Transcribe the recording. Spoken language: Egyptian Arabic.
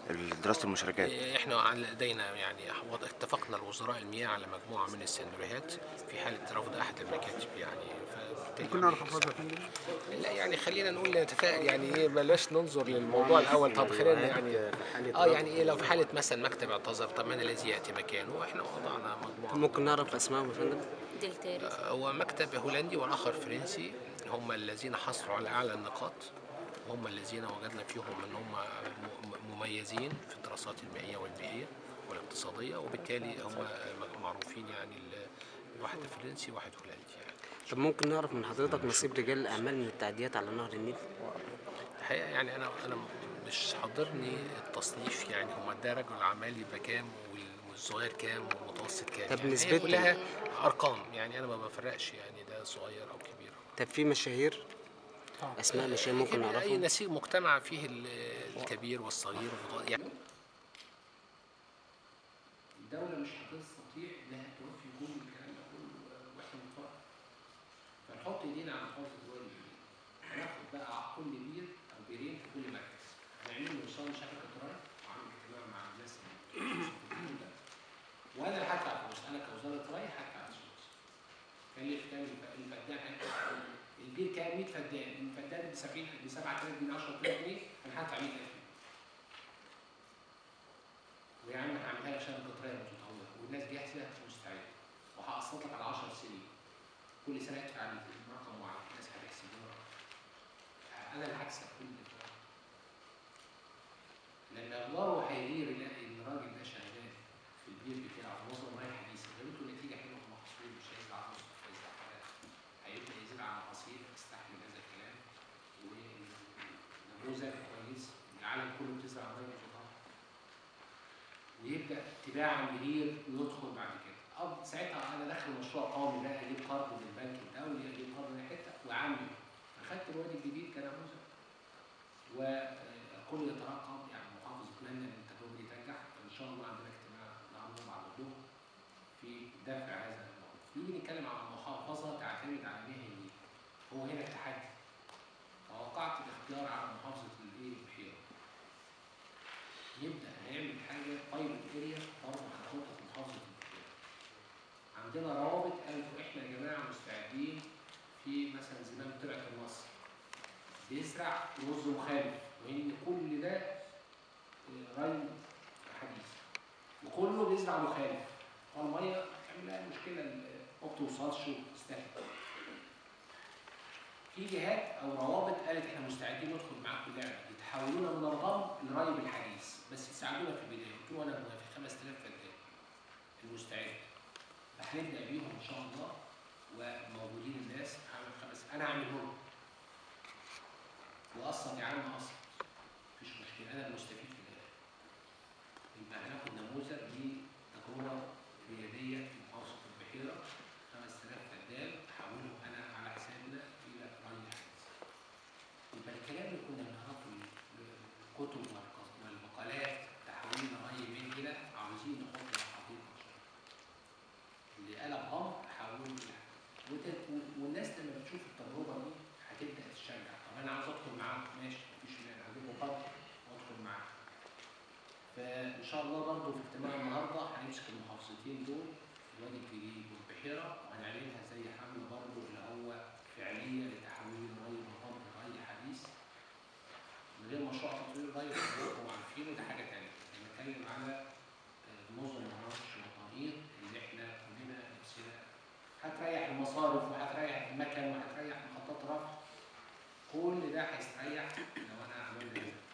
دراسه المشاركات احنا على لدينا يعني وضع- اتفقنا الوزراء المياه على مجموعه من السيناريوهات في حاله رفض احد المكاتب يعني فبالتالي ممكن نعرف افرادها يا فندم لا يعني خلينا نقول نتفائل يعني ايه بلاش ننظر للموضوع الاول طب خلينا يعني اه يعني ايه لو في حاله مثلا مكتب اعتذر طب من الذي ياتي مكانه احنا وضعنا مجموعه ممكن نعرف اسمائهم يا فندم دلتاري هو مكتب هولندي والاخر فرنسي هم الذين حصلوا على اعلى النقاط هم الذين وجدنا فيهم ان هم م- مميزين في الدراسات المائيه والبيئيه والاقتصاديه وبالتالي هم معروفين يعني ال- واحد فرنسي وواحد هولندي يعني طب ممكن نعرف من حضرتك نصيب رجال الاعمال من التعديات على نهر النيل الحقيقه يعني انا انا مش حاضرني التصنيف يعني هم ده رجل اعمال يبقى كام وال- والصغير كام والمتوسط كام طب يعني هي نسبته؟ كلها ارقام يعني انا ما بفرقش يعني ده صغير او كبير طب في مشاهير اسماء مشاهير ممكن اي نعرفهم نسيج مجتمع فيه ال- الكبير والصغير والض- يعني الدولة مش هتستطيع انها توفي كل الكلام ده كله واحنا بنتفرج فنحط ايدينا على حوض الدول الجديد هناخد بقى كل بير او بيرين في كل مركز هنعمل له وصال شبكة ري وعامل اجتماع مع الناس اللي في الدول ده وانا اللي هدفع فلوس انا كوزارة ري هدفع فلوس كلف كام الف- الفدان هيدفع البير كام 100 فدان الفدان ب 70 ب 7000 جنيه 10000 جنيه انا هدفع 100000 جنيه ويا عم هعملها لك شبكه ري متطوره والناس جاهزه مستعده وهقسط لك على 10 سنين كل سنه ادفع رقم معين الناس هتحسبوها انا اللي هكسب كل ده لان اغلبه هيغير يلاقي ان الراجل ده شغال في البير بتاعه نظم ري حديث جابته نتيجه حلوه في محصول مش هيزرع نص هيزرع حاجات هيبدا يزرع محاصيل تستحمل هذا الكلام ونموذج كويس العالم كله بتزرع ري متطور ويبدا تباعا بهير ويدخل بعد كده أب ساعتها انا داخل مشروع قومي بقى اجيب قرض من البنك الدولي اجيب قرض من حته واعمل فخدت الوادي الجديد كنموذج والكل يترقب يعني محافظ اتمنى ان التجربه دي تنجح ان شاء الله عندنا اجتماع النهارده بعد الظهر في دفع هذا الموضوع نيجي نتكلم عن محافظه تعتمد على مياه النيل هو هنا التحدي توقعت الاختيار على محافظه الايه البحيره يبدا هيعمل حاجه بايلوت اريا برضه هناخدها في محافظه البحيره عندنا روابط قالوا احنا يا جماعه مستعدين في مثلا زمان طلعت النصر بيزرع رز مخالف وان كل ده آه، ري حديث وكله بيزرع مخالف فالميه تعمل لها مشكله ال- ما بتوصلش وتستهلك في جهات او روابط قالت احنا مستعدين ندخل معاكم اللعبه دي تحولونا من الرمل للري بالحديث بس تساعدونا في البدايه قلت له انا موافق 5000 فدان المستعد هنبدا بيهم ان شاء الله وموجودين الناس هعمل خمس انا هعملهم واصلا يا عم اصلا مفيش مشكله انا المستفيد في الاخر يبقى هناخد نموذج لتجربه رياديه في محافظه البحيره 5000 فدان هحولهم انا على حسابنا الى ري حديث يبقى الكلام اللي كنا بنعرفه في الكتب والق- والمقالات تحويل ري من الى عاوزين نحط الحقيقه اللي قلب امر حولوه الى وت- و- والناس لما بتشوف التجربه دي هتبدا تشجع طب انا عاوز ادخل معاكم ماشي مفيش مانع هجيب مقدم وادخل معاكم فان شاء الله برضه في اجتماع النهارده هنمسك المحافظتين دول الوادي الجديد والبحيره وهنعملها زي حمل برضه اللي هو فعاليه لتحويل الري من رمل لري حديث من غير مشروع تطوير الري حضراتكم عارفينه ده حاجه ثانيه بنتكلم على آه، نظم الرش والتنقيط اللي احنا كلنا نفسنا هتريح المصارف وهتريح المكن وهتريح محطات رفع كل ده هيستريح لو انا عملت كده